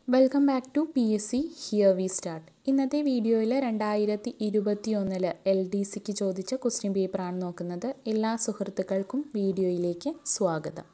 welcome back to P S C here we start ഇന്നത്തെ വീഡിയോയിൽ രണ്ടായിരത്തി ഇരുപത്തി ഒന്നില് എൽ ഡി സിക്ക് ചോദിച്ച ക്വസ്റ്റ്യൻ പേപ്പറാണ് നോക്കുന്നത് എല്ലാ സുഹൃത്തുക്കൾക്കും വീഡിയോയിലേക്ക് സ്വാഗതം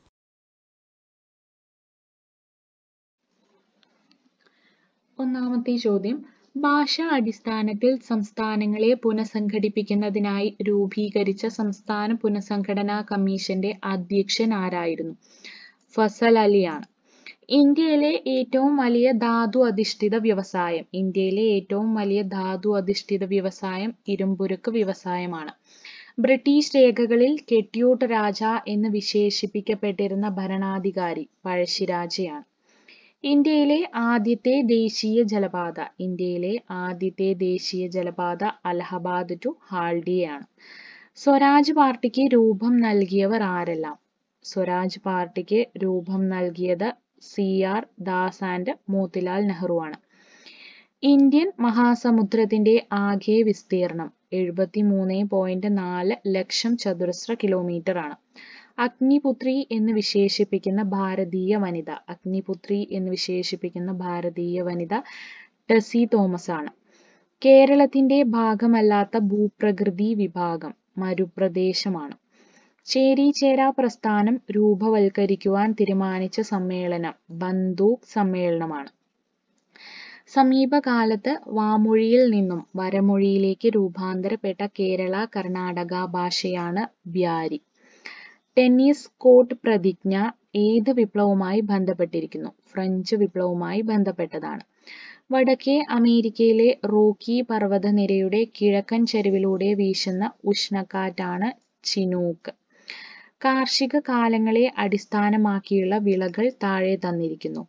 ഒന്നാമത്തെ ചോദ്യം ഭാഷാ അടിസ്ഥാനത്തിൽ സംസ്ഥാനങ്ങളെ പുനഃസംഘടിപ്പിക്കുന്നതിനായി രൂപീകരിച്ച സംസ്ഥാന പുനഃസംഘടനാ കമ്മീഷന്റെ അധ്യക്ഷൻ ആരായിരുന്നു ഫസൽ അലിയാണ് ഇന്ത്യയിലെ ഏറ്റവും വലിയ ധാതു അധിഷ്ഠിത വ്യവസായം ഇന്ത്യയിലെ ഏറ്റവും വലിയ ധാതു അധിഷ്ഠിത വ്യവസായം ഇരുമ്പുരുക്ക് വ്യവസായമാണ് ബ്രിട്ടീഷ് രേഖകളിൽ കെട്ടിയൂട്ട് രാജ എന്ന് വിശേഷിപ്പിക്കപ്പെട്ടിരുന്ന ഭരണാധികാരി പഴശ്ശിരാജയാണ് ഇന്ത്യയിലെ ആദ്യത്തെ ദേശീയ ജലപാത ഇന്ത്യയിലെ ആദ്യത്തെ ദേശീയ ജലപാത അലഹബാദ് ടു ഹാൽഡിയാണ് സ്വരാജ് പാർട്ടിക്ക് രൂപം നൽകിയവർ ആരെല്ലാം സ്വരാജ് പാർട്ടിക്ക് രൂപം നൽകിയത് C R Das and Motilal നെഹ്റുവാണ് ഇന്ത്യൻ മഹാസമുദ്രത്തിന്റെ ആകെ വിസ്തീർണം എഴുപത്തി മൂന്ന് പോയിന്റ് നാല് ലക്ഷം ചതുരശ്ര കിലോമീറ്റർ ആണ് അഗ്നിപുത്രി എന്ന് വിശേഷിപ്പിക്കുന്ന ഭാരതീയ വനിത അഗ്നിപുത്രി എന്ന് വിശേഷിപ്പിക്കുന്ന ഭാരതീയ വനിത ടെസി തോമസ് ആണ് കേരളത്തിന്റെ ഭാഗമല്ലാത്ത ഭൂപ്രകൃതി വിഭാഗം മരുപ്രദേശമാണ് ചേരിചേരാ പ്രസ്ഥാനം രൂപവൽക്കരിക്കുവാൻ തീരുമാനിച്ച സമ്മേളനം ബന്ദൂക്ക് സമ്മേളനമാണ് സമീപകാലത്ത് വാമൊഴിയിൽ നിന്നും വരമൊഴിയിലേക്ക് രൂപാന്തരപ്പെട്ട കേരള കർണാടക ഭാഷയാണ് ബ്യാരി ടെന്നീസ് കോർട്ട് പ്രതിജ്ഞ ഏത് വിപ്ലവവുമായി ബന്ധപ്പെട്ടിരിക്കുന്നു ഫ്രഞ്ച് വിപ്ലവവുമായി ബന്ധപ്പെട്ടതാണ് വടക്കേ അമേരിക്കയിലെ റോക്കി പർവ്വതനിരയുടെ കിഴക്കൻ ചരിവിലൂടെ വീശുന്ന ഉഷ്ണക്കാറ്റാണ് ചിനൂക്ക് കാർഷിക കാലങ്ങളെ അടിസ്ഥാനമാക്കിയുള്ള വിളകൾ താഴെ തന്നിരിക്കുന്നു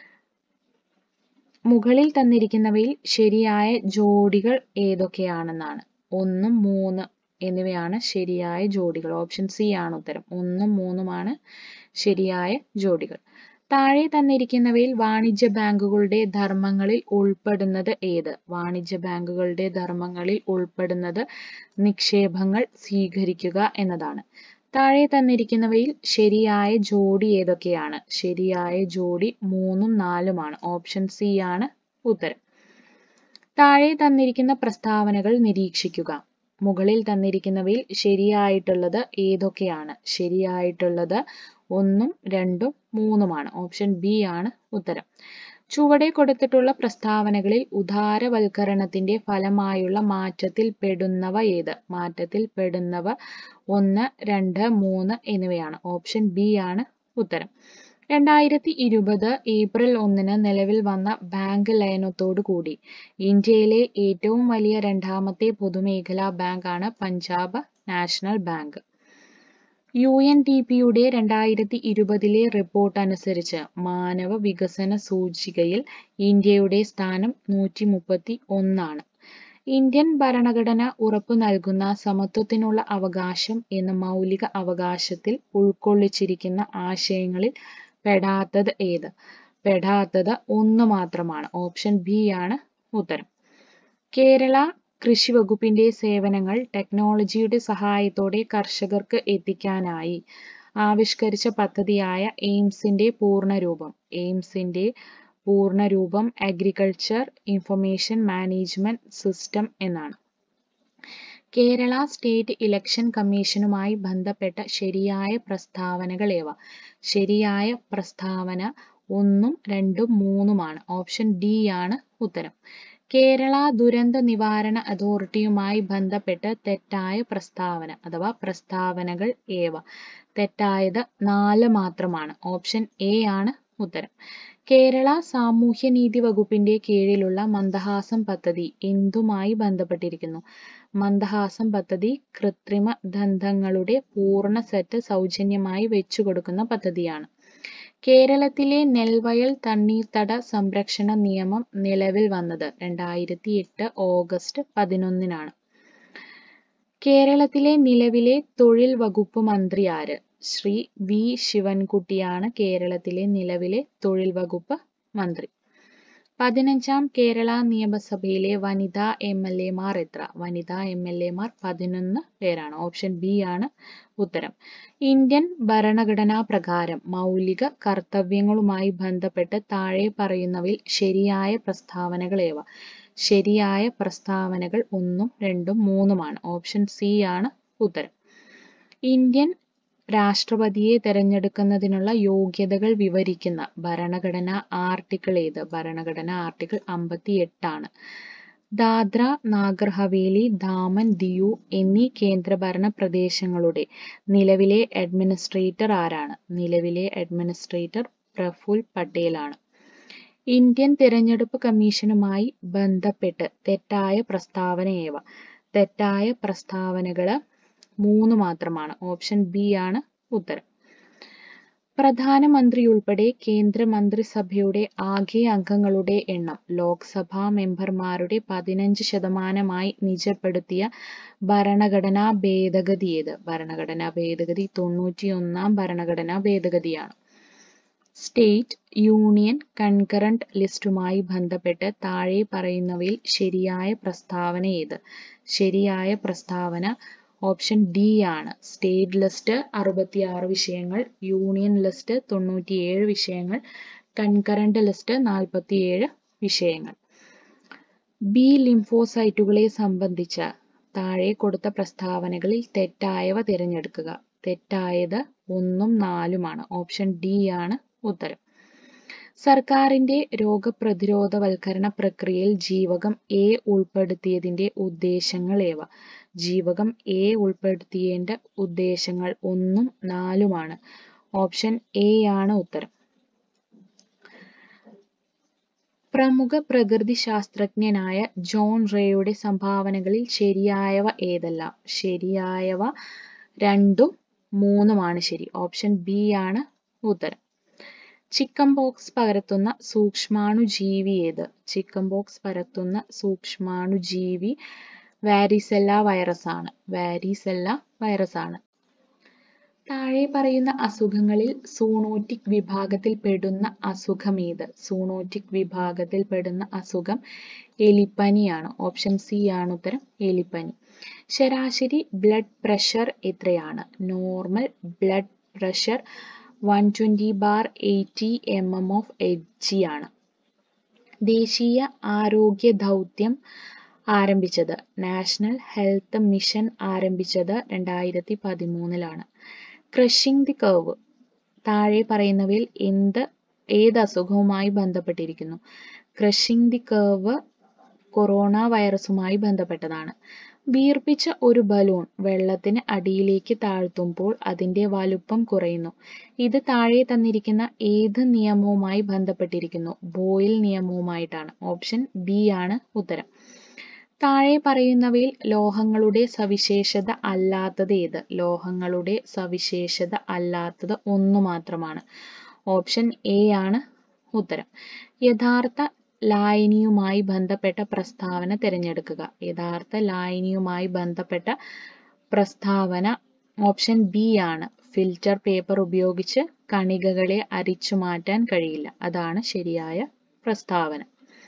മുകളിൽ തന്നിരിക്കുന്നവയിൽ ശരിയായ ജോഡികൾ ഏതൊക്കെയാണെന്നാണ് ഒന്നും മൂന്ന് എന്നിവയാണ് ശരിയായ ജോഡികൾ ഓപ്ഷൻ സി ആണ് ഉത്തരം ഒന്നും മൂന്നുമാണ് ശരിയായ ജോഡികൾ താഴെ തന്നിരിക്കുന്നവയിൽ വാണിജ്യ ബാങ്കുകളുടെ ധർമ്മങ്ങളിൽ ഉൾപ്പെടുന്നത് ഏത് വാണിജ്യ ബാങ്കുകളുടെ ധർമ്മങ്ങളിൽ ഉൾപ്പെടുന്നത് നിക്ഷേപങ്ങൾ സ്വീകരിക്കുക എന്നതാണ് താഴെ തന്നിരിക്കുന്നവയിൽ ശരിയായ ജോഡി ഏതൊക്കെയാണ് ശരിയായ ജോഡി മൂന്നും നാലുമാണ് ഓപ്ഷൻ സി ആണ് ഉത്തരം താഴെ തന്നിരിക്കുന്ന പ്രസ്താവനകൾ നിരീക്ഷിക്കുക മുകളിൽ തന്നിരിക്കുന്നവയിൽ ശരിയായിട്ടുള്ളത് ഏതൊക്കെയാണ് ശരിയായിട്ടുള്ളത് ഒന്നും രണ്ടും മൂന്നുമാണ് ഓപ്ഷൻ ബി ആണ് ഉത്തരം ചുവടെ കൊടുത്തിട്ടുള്ള പ്രസ്താവനകളിൽ ഉദാരവൽക്കരണത്തിന്റെ ഫലമായുള്ള മാറ്റത്തിൽ പെടുന്നവ ഏത് മാറ്റത്തിൽ പെടുന്നവ ഒന്ന് രണ്ട് മൂന്ന് എന്നിവയാണ് ഓപ്ഷൻ ബി ആണ് ഉത്തരം രണ്ടായിരത്തി ഇരുപത് ഏപ്രിൽ ഒന്നിന് നിലവിൽ വന്ന ബാങ്ക് ലയനത്തോടു കൂടി ഇന്ത്യയിലെ ഏറ്റവും വലിയ രണ്ടാമത്തെ പൊതുമേഖലാ ബാങ്കാണ് Punjab national bank U N D പിയുടെ രണ്ടായിരത്തി ഇരുപതിലെ റിപ്പോർട്ട് അനുസരിച്ച് മാനവ വികസന സൂചികയിൽ ഇന്ത്യയുടെ സ്ഥാനം നൂറ്റി മുപ്പത്തി ഒന്നാണ് ഇന്ത്യൻ ഭരണഘടന ഉറപ്പു നൽകുന്ന സമത്വത്തിനുള്ള അവകാശം എന്ന മൗലിക അവകാശത്തിൽ ഉൾക്കൊള്ളിച്ചിരിക്കുന്ന ആശയങ്ങളിൽ പെടാത്തത് ഏത് പെടാത്തത് ഒന്ന് മാത്രമാണ് ഓപ്ഷൻ ബി ആണ് ഉത്തരം കേരള കൃഷി വകുപ്പിന്റെ സേവനങ്ങൾ ടെക്നോളജിയുടെ സഹായത്തോടെ കർഷകർക്ക് എത്തിക്കാനായി ആവിഷ്കരിച്ച പദ്ധതിയായ എയിംസിന്റെ പൂർണ്ണരൂപം എയിംസിന്റെ പൂർണ്ണരൂപം അഗ്രികൾച്ചർ ഇൻഫർമേഷൻ മാനേജ്മെന്റ് സിസ്റ്റം എന്നാണ് കേരള സ്റ്റേറ്റ് ഇലക്ഷൻ കമ്മീഷനുമായി ബന്ധപ്പെട്ട ശരിയായ പ്രസ്താവനകൾ ഏവ ശരിയായ പ്രസ്താവന ഒന്നും രണ്ടും മൂന്നുമാണ് ഓപ്ഷൻ ഡി ആണ് ഉത്തരം കേരള ദുരന്ത നിവാരണ അതോറിറ്റിയുമായി ബന്ധപ്പെട്ട് തെറ്റായ പ്രസ്താവന അഥവാ പ്രസ്താവനകൾ ഏവ തെറ്റായത് നാല് മാത്രമാണ് ഓപ്ഷൻ എ ആണ് ഉത്തരം കേരള സാമൂഹ്യനീതി വകുപ്പിന്റെ കീഴിലുള്ള മന്ദഹാസം പദ്ധതി എന്തുമായി ബന്ധപ്പെട്ടിരിക്കുന്നു മന്ദഹാസം പദ്ധതി കൃത്രിമ ദന്തങ്ങളുടെ പൂർണ്ണ സെറ്റ് സൗജന്യമായി വെച്ചു കൊടുക്കുന്ന പദ്ധതിയാണ് കേരളത്തിലെ നെൽവയൽ തണ്ണീർത്തട സംരക്ഷണ നിയമം നിലവിൽ വന്നത് രണ്ടായിരത്തി എട്ട് ഓഗസ്റ്റ് പതിനൊന്നിനാണ് കേരളത്തിലെ നിലവിലെ തൊഴിൽ വകുപ്പ് മന്ത്രി ആര് ശ്രീ വി ശിവൻകുട്ടിയാണ് കേരളത്തിലെ നിലവിലെ തൊഴിൽ വകുപ്പ് മന്ത്രി പതിനഞ്ചാം കേരള നിയമസഭയിലെ വനിതാ എം എൽ എമാർ എത്ര വനിതാ എം എൽ എമാർ പതിനൊന്ന് പേരാണ് ഓപ്ഷൻ ബി ആണ് ഉത്തരം ഇന്ത്യൻ ഭരണഘടനാ പ്രകാരം മൗലിക കർത്തവ്യങ്ങളുമായി ബന്ധപ്പെട്ട് താഴെ പറയുന്നവയിൽ ശരിയായ പ്രസ്താവനകൾ ഏവ ശരിയായ പ്രസ്താവനകൾ ഒന്നും രണ്ടും മൂന്നുമാണ് ഓപ്ഷൻ സി ആണ് ഉത്തരം ഇന്ത്യൻ രാഷ്ട്രപതിയെ തെരഞ്ഞെടുക്കുന്നതിനുള്ള യോഗ്യതകൾ വിവരിക്കുന്ന ഭരണഘടന ആർട്ടിക്കിൾ ഏത് ഭരണഘടന ആർട്ടിക്കിൾ അമ്പത്തി എട്ടാണ് ദാദ്ര നാഗർ ഹവേലി ദാമൻ ദിയു എന്നീ കേന്ദ്രഭരണ പ്രദേശങ്ങളുടെ നിലവിലെ അഡ്മിനിസ്ട്രേറ്റർ ആരാണ് നിലവിലെ അഡ്മിനിസ്ട്രേറ്റർ പ്രഫുൽ പട്ടേലാണ് ഇന്ത്യൻ തിരഞ്ഞെടുപ്പ് കമ്മീഷനുമായി ബന്ധപ്പെട്ട് തെറ്റായ പ്രസ്താവന ഏവ തെറ്റായ പ്രസ്താവനകള് മൂന്ന് മാത്രമാണ് ഓപ്ഷൻ ബി ആണ് ഉത്തരം പ്രധാനമന്ത്രി ഉൾപ്പെടെ കേന്ദ്ര മന്ത്രിസഭയുടെ ആകെ അംഗങ്ങളുടെ എണ്ണം ലോക്സഭാ മെമ്പർമാരുടെ പതിനഞ്ച് ശതമാനമായി നിജപ്പെടുത്തിയ ഭരണഘടനാ ഭേദഗതി ഏത് ഭരണഘടനാ ഭേദഗതി തൊണ്ണൂറ്റിയൊന്നാം ഭരണഘടനാ ഭേദഗതിയാണ് സ്റ്റേറ്റ് യൂണിയൻ കൺകറന്റ് ലിസ്റ്റുമായി ബന്ധപ്പെട്ട് താഴെ പറയുന്നവയിൽ ശരിയായ പ്രസ്താവന ഏത് ശരിയായ പ്രസ്താവന ഓപ്ഷൻ ഡി ആണ് സ്റ്റേറ്റ് ലിസ്റ്റ് അറുപത്തിയാറ് വിഷയങ്ങൾ യൂണിയൻ ലിസ്റ്റ് തൊണ്ണൂറ്റിയേഴ് വിഷയങ്ങൾ കൺകറന്റ് ലിസ്റ്റ് നാൽപ്പത്തിയേഴ് വിഷയങ്ങൾ ബി ലിംഫോസൈറ്റുകളെ സംബന്ധിച്ച താഴെ കൊടുത്ത പ്രസ്താവനകളിൽ തെറ്റായവ തിരഞ്ഞെടുക്കുക തെറ്റായത് ഒന്നും നാലുമാണ് ഓപ്ഷൻ ഡി ആണ് ഉത്തരം സർക്കാരിന്റെ രോഗപ്രതിരോധവൽക്കരണ പ്രക്രിയയിൽ ജീവകം എ ഉൾപ്പെടുത്തിയതിന്റെ ഉദ്ദേശങ്ങൾ ഏവ ജീവകം എ ഉൾപ്പെടുത്തിയതിന്റെ ഉദ്ദേശങ്ങൾ ഒന്നും നാലുമാണ് ഓപ്ഷൻ എ ആണ് ഉത്തരം പ്രമുഖ പ്രകൃതി ശാസ്ത്രജ്ഞനായ ജോൺ റേയുടെ സംഭാവനകളിൽ ശരിയായവ ഏതെല്ലാം ശരിയായവ രണ്ടും മൂന്നുമാണ് ശരി ഓപ്ഷൻ ബി ആണ് ഉത്തരം ചിക്കൻ പോക്സ് പകർത്തുന്ന സൂക്ഷ്മാണുജീവി ഏത് ചിക്കൻ പോക്സ് പരത്തുന്ന സൂക്ഷ്മാണുജീവി വാരിസെല്ല വൈറസ് ആണ് വാരിസെല്ല വൈറസ് ആണ് താഴെ പറയുന്ന അസുഖങ്ങളിൽ സൂണോറ്റിക് വിഭാഗത്തിൽ പെടുന്ന അസുഖം ഏത് സൂണോറ്റിക് വിഭാഗത്തിൽ പെടുന്ന അസുഖം എലിപ്പനിയാണ് ഓപ്ഷൻ സി ആണ് ഉത്തരം എലിപ്പനി ശരാശരി ബ്ലഡ് പ്രഷർ എത്രയാണ് normal blood pressure one twenty bar eighty M M of H G ആണ് ദേശീയ ആരോഗ്യ ദൗത്യം ആരംഭിച്ചത് നാഷണൽ ഹെൽത്ത് മിഷൻ ആരംഭിച്ചത് രണ്ടായിരത്തി പതിമൂന്നിലാണ് ക്രഷിംഗ് ദി കർവ് താഴെ പറയുന്നവയിൽ എന്ത് ഏത് അസുഖവുമായി ബന്ധപ്പെട്ടിരിക്കുന്നു ക്രഷിംഗ് ദി കർവ് കൊറോണ വൈറസുമായി ബന്ധപ്പെട്ടതാണ് വീർപ്പിച്ച ഒരു ബലൂൺ വെള്ളത്തിന് അടിയിലേക്ക് താഴ്ത്തുമ്പോൾ അതിന്റെ വലുപ്പം കുറയുന്നു ഇത് താഴെ തന്നിരിക്കുന്ന ഏത് നിയമവുമായി ബന്ധപ്പെട്ടിരിക്കുന്നു ബോയിൽ നിയമവുമായിട്ടാണ് ഓപ്ഷൻ ബി ആണ് ഉത്തരം താഴെ പറയുന്നവയിൽ ലോഹങ്ങളുടെ സവിശേഷത അല്ലാത്തത് ഏത് ലോഹങ്ങളുടെ സവിശേഷത അല്ലാത്തത് ഒന്ന് മാത്രമാണ് ഓപ്ഷൻ എ ആണ് ഉത്തരം യഥാർത്ഥ ലായനിയുമായി ബന്ധപ്പെട്ട പ്രസ്താവന തിരഞ്ഞെടുക്കുക യഥാർത്ഥ ലായനിയുമായി ബന്ധപ്പെട്ട പ്രസ്താവന ഓപ്ഷൻ ബി ആണ് ഫിൽറ്റർ പേപ്പർ ഉപയോഗിച്ച് കണികകളെ അരിച്ചു മാറ്റാൻ കഴിയില്ല അതാണ് ശരിയായ പ്രസ്താവന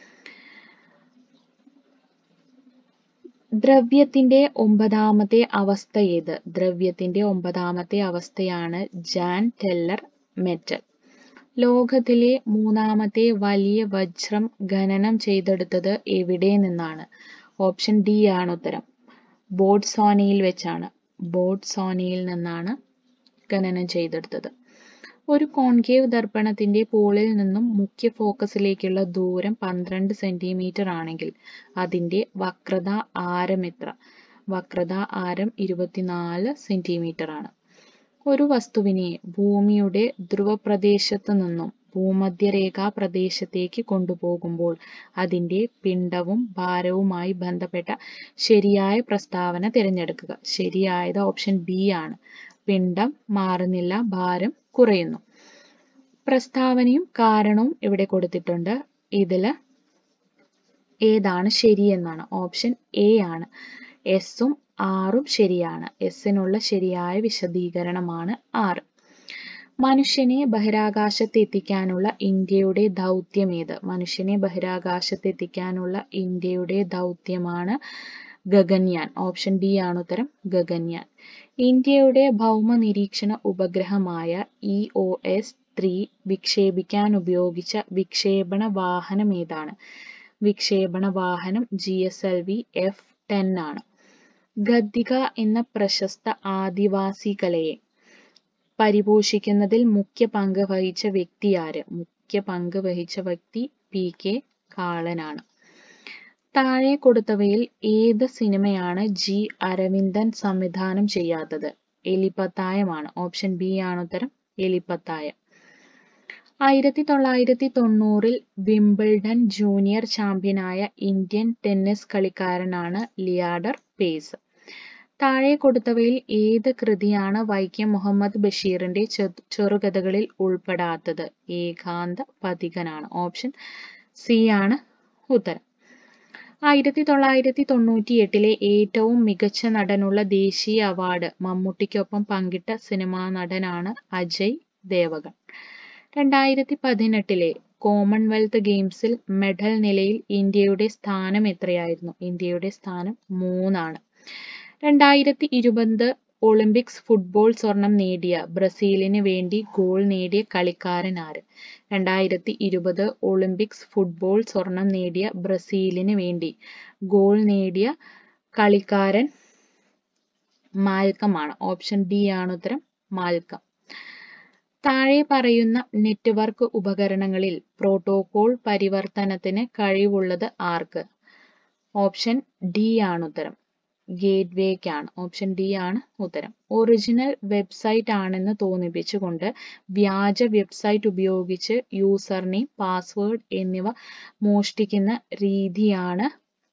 ദ്രവ്യത്തിന്റെ ഒമ്പതാമത്തെ അവസ്ഥ ഏത് ദ്രവ്യത്തിന്റെ ഒമ്പതാമത്തെ അവസ്ഥയാണ് ജാൻ ടെല്ലർ മെറ്റൽ ലോകത്തിലെ മൂന്നാമത്തെ വലിയ വജ്രം ഖനനം ചെയ്തെടുത്തത് എവിടെ നിന്നാണ് ഓപ്ഷൻ ഡി ആണ് ഉത്തരം ബോട്ട്സ്വാനയിൽ വെച്ചാണ് ബോട്ട്സ്വാനയിൽ നിന്നാണ് ഖനനം ചെയ്തെടുത്തത് ഒരു കോൺകേവ് ദർപ്പണത്തിന്റെ പോളിൽ നിന്നും മുഖ്യ ഫോക്കസിലേക്കുള്ള ദൂരം പന്ത്രണ്ട് സെന്റിമീറ്റർ ആണെങ്കിൽ അതിന്റെ വക്രത ആരം എത്ര വക്രത ആരം ഇരുപത്തിനാല് സെന്റിമീറ്റർ ആണ് ഒരു വസ്തുവിനെ ഭൂമിയുടെ ധ്രുവപ്രദേശത്ത് നിന്നും ഭൂമധ്യരേഖാ പ്രദേശത്തേക്ക് കൊണ്ടുപോകുമ്പോൾ അതിന്റെ പിണ്ഡവും ഭാരവുമായി ബന്ധപ്പെട്ട ശരിയായ പ്രസ്താവന തിരഞ്ഞെടുക്കുക ശരിയായത് ഓപ്ഷൻ ബി ആണ് പിണ്ഡം മാറുന്നില്ല ഭാരം കുറയുന്നു പ്രസ്താവനയും കാരണവും ഇവിടെ കൊടുത്തിട്ടുണ്ട് ഇതില് ഏതാണ് ശരിയെന്നാണ് ഓപ്ഷൻ എ ആണ് എസും ആറും ശരിയാണ് എസിനുള്ള ശരിയായ വിശദീകരണമാണ് ആറ് മനുഷ്യനെ ബഹിരാകാശത്തെത്തിക്കാനുള്ള ഇന്ത്യയുടെ ദൗത്യമേത് മനുഷ്യനെ ബഹിരാകാശത്തെത്തിക്കാനുള്ള ഇന്ത്യയുടെ ദൗത്യമാണ് ഗഗൻയാൻ ഓപ്ഷൻ ഡി ആണ് ഉത്തരം ഗഗൻയാൻ ഇന്ത്യയുടെ ഭൗമ നിരീക്ഷണ ഉപഗ്രഹമായ ഇ ഒ എസ് ത്രീ വിക്ഷേപിക്കാൻ ഉപയോഗിച്ച വിക്ഷേപണ വാഹനം ഏതാണ് വിക്ഷേപണ വാഹനം G S L V F ten ആണ് ഗദ്ദിക എന്ന പ്രശസ്ത ആദിവാസി കലയെ പരിപോഷിക്കുന്നതിൽ മുഖ്യ പങ്ക് വഹിച്ച വ്യക്തി ആര് മുഖ്യ പങ്ക് വഹിച്ച വ്യക്തി പി കെ കാളനാണ് താഴെ കൊടുത്തവയിൽ ഏത് സിനിമയാണ് ജി അരവിന്ദൻ സംവിധാനം ചെയ്യാത്തത് എലിപ്പത്തായമാണ് ഓപ്ഷൻ ബി ആണ് ഉത്തരം എലിപ്പത്തായം ആയിരത്തി തൊള്ളായിരത്തി തൊണ്ണൂറിൽ വിംബിൾഡൺ ജൂനിയർ ചാമ്പ്യനായ ഇന്ത്യൻ ടെന്നീസ് കളിക്കാരനാണ് ലിയാഡർ പേസ് താഴെ കൊടുത്തവയിൽ ഏത് കൃതിയാണ് വൈക്കം മുഹമ്മദ് ബഷീറിന്റെ ചെ- ചെറുകഥകളിൽ ഉൾപ്പെടാത്തത് ഏകാന്ത പഥികനാണ് ഓപ്ഷൻ സി ആണ് ഉത്തരം ആയിരത്തി തൊള്ളായിരത്തി തൊണ്ണൂറ്റി എട്ടിലെ ഏറ്റവും മികച്ച നടനുള്ള ദേശീയ അവാർഡ് മമ്മൂട്ടിക്കൊപ്പം പങ്കിട്ട സിനിമാ നടനാണ് അജയ് ദേവഗൺ രണ്ടായിരത്തി പതിനെട്ടിലെ കോമൺവെൽത്ത് ഗെയിംസിൽ മെഡൽ നിലയിൽ ഇന്ത്യയുടെ സ്ഥാനം എത്രയായിരുന്നു ഇന്ത്യയുടെ സ്ഥാനം മൂന്നാണ് രണ്ടായിരത്തി ഇരുപത് ഒളിമ്പിക്സ് ഫുട്ബോൾ സ്വർണം നേടിയ ബ്രസീലിന് വേണ്ടി ഗോൾ നേടിയ കളിക്കാരൻ ആര് രണ്ടായിരത്തി ഇരുപത് ഒളിമ്പിക്സ് ഫുട്ബോൾ സ്വർണം നേടിയ ബ്രസീലിന് വേണ്ടി ഗോൾ നേടിയ കളിക്കാരൻ മാൽക്കം ആണ് ഓപ്ഷൻ ഡി ആണ് ഉത്തരം മാൽക്കം താഴെ പറയുന്ന നെറ്റ്വർക്ക് ഉപകരണങ്ങളിൽ പ്രോട്ടോകോൾ പരിവർത്തനത്തിന് കഴിവുള്ളത് ആർക്ക് ഓപ്ഷൻ ഡി ആണ് ഉത്തരം ഗേറ്റ്വേക്കാണ് ഓപ്ഷൻ ഡി ആണ് ഉത്തരം ഒറിജിനൽ വെബ്സൈറ്റ് ആണെന്ന് തോന്നിപ്പിച്ചുകൊണ്ട് വ്യാജ വെബ്സൈറ്റ് ഉപയോഗിച്ച് യൂസർ നെയിം പാസ്വേഡ് എന്നിവ മോഷ്ടിക്കുന്ന രീതിയാണ്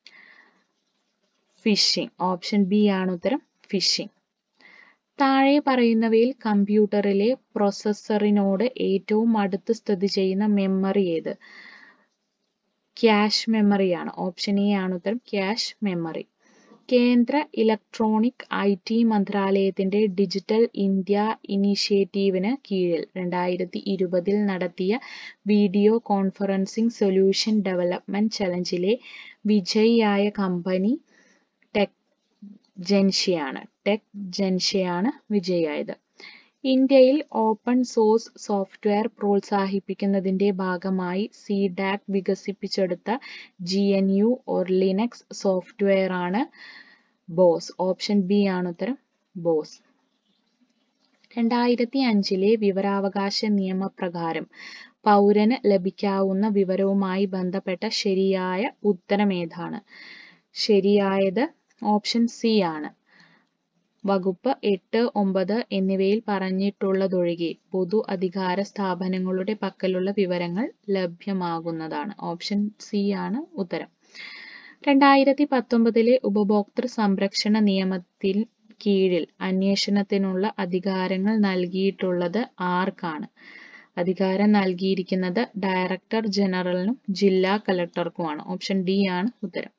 ഫിഷിംഗ് ഓപ്ഷൻ ബി ആണ് ഉത്തരം ഫിഷിംഗ് താഴെ പറയുന്നവയിൽ കമ്പ്യൂട്ടറിലെ പ്രൊസസ്സറിനോട് ഏറ്റവും അടുത്ത് സ്ഥിതി ചെയ്യുന്ന മെമ്മറി ഏത് ക്യാഷ് മെമ്മറിയാണ് ഓപ്ഷൻ എ ആണ് ഉത്തരം ക്യാഷ് മെമ്മറി കേന്ദ്ര ഇലക്ട്രോണിക് ഐ ടി മന്ത്രാലയത്തിന്റെ ഡിജിറ്റൽ ഇന്ത്യ ഇനീഷ്യേറ്റീവിന് കീഴിൽ രണ്ടായിരത്തി ഇരുപതിൽ നടത്തിയ വീഡിയോ കോൺഫറൻസിംഗ് സൊല്യൂഷൻ ഡെവലപ്മെന്റ് ചലഞ്ചിലെ വിജയിയായ കമ്പനി ടെക് ജൻഷ്യയാണ് ടെക് ജൻഷ്യയാണ് വിജയിയായത് ഇന്ത്യയിൽ ഓപ്പൺ സോഴ്സ് സോഫ്റ്റ്വെയർ പ്രോത്സാഹിപ്പിക്കുന്നതിന്റെ ഭാഗമായി സിഡാക് വികസിപ്പിച്ചെടുത്ത G N U or Linux software ആണ് ബോസ് ഓപ്ഷൻ ബി ആണ് ഉത്തരം ബോസ് രണ്ടായിരത്തി അഞ്ചിലെ വിവരാവകാശ നിയമപ്രകാരം പൗരന് ലഭിക്കാവുന്ന വിവരവുമായി ബന്ധപ്പെട്ട ശരിയായ ഉത്തരം ഏതാണ് ശരിയായത് ഓപ്ഷൻ സി ആണ് വകുപ്പ് എട്ട് ഒമ്പത് എന്നിവയിൽ പറഞ്ഞിട്ടുള്ളതൊഴികെ പൊതു അധികാര സ്ഥാപനങ്ങളുടെ പക്കലുള്ള വിവരങ്ങൾ ലഭ്യമാകുന്നതാണ് ഓപ്ഷൻ സി ആണ് ഉത്തരം രണ്ടായിരത്തി പത്തൊമ്പതിലെ ഉപഭോക്തൃ സംരക്ഷണ നിയമത്തിൽ കീഴിൽ അന്വേഷണത്തിനുള്ള അധികാരങ്ങൾ നൽകിയിട്ടുള്ളത് ആർക്കാണ് അധികാരം നൽകിയിരിക്കുന്നത് ഡയറക്ടർ ജനറലിനും ജില്ലാ കളക്ടർക്കുമാണ് ഓപ്ഷൻ ഡി ആണ് ഉത്തരം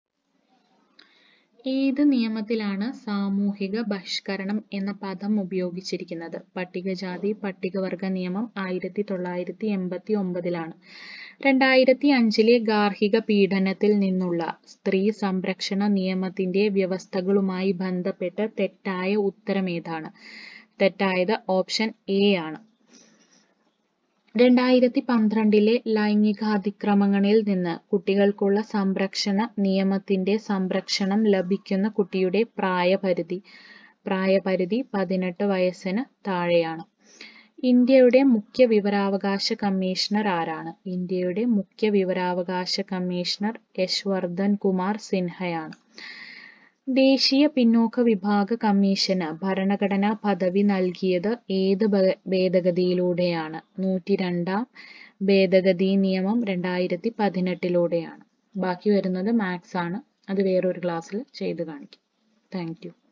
ഏത് നിയമത്തിലാണ് സാമൂഹിക ബഹിഷ്കരണം എന്ന പദം ഉപയോഗിച്ചിരിക്കുന്നത് പട്ടികജാതി പട്ടികവർഗ നിയമം ആയിരത്തി തൊള്ളായിരത്തി എൺപത്തി ഒമ്പതിലാണ് രണ്ടായിരത്തി അഞ്ചിലെ ഗാർഹിക പീഡനത്തിൽ നിന്നുള്ള സ്ത്രീ സംരക്ഷണ നിയമത്തിന്റെ വ്യവസ്ഥകളുമായി ബന്ധപ്പെട്ട് തെറ്റായ ഉത്തരം ഏതാണ് തെറ്റായത് ഓപ്ഷൻ എ ആണ് രണ്ടായിരത്തി പന്ത്രണ്ടിലെ ലൈംഗികാതിക്രമങ്ങളിൽ നിന്ന് കുട്ടികൾക്കുള്ള സംരക്ഷണ നിയമത്തിന്റെ സംരക്ഷണം ലഭിക്കുന്ന കുട്ടിയുടെ പ്രായപരിധി പ്രായപരിധി പതിനെട്ട് വയസ്സിന് താഴെയാണ് ഇന്ത്യയുടെ മുഖ്യ വിവരാവകാശ കമ്മീഷണർ ആരാണ് ഇന്ത്യയുടെ മുഖ്യ വിവരാവകാശ കമ്മീഷണർ യശ്വർദ്ധൻ കുമാർ സിൻഹയാണ് ദേശീയ പിന്നോക്ക വിഭാഗ കമ്മീഷന് ഭരണഘടനാ പദവി നൽകിയത് ഏത് ഭ- ഭേദഗതിയിലൂടെയാണ് നൂറ്റി രണ്ടാം ഭേദഗതി നിയമം രണ്ടായിരത്തി പതിനെട്ടിലൂടെയാണ് ബാക്കി വരുന്നത് മാത്സ് ആണ് അത് വേറൊരു ക്ലാസ്സിൽ ചെയ്ത് കാണിക്കും താങ്ക് യു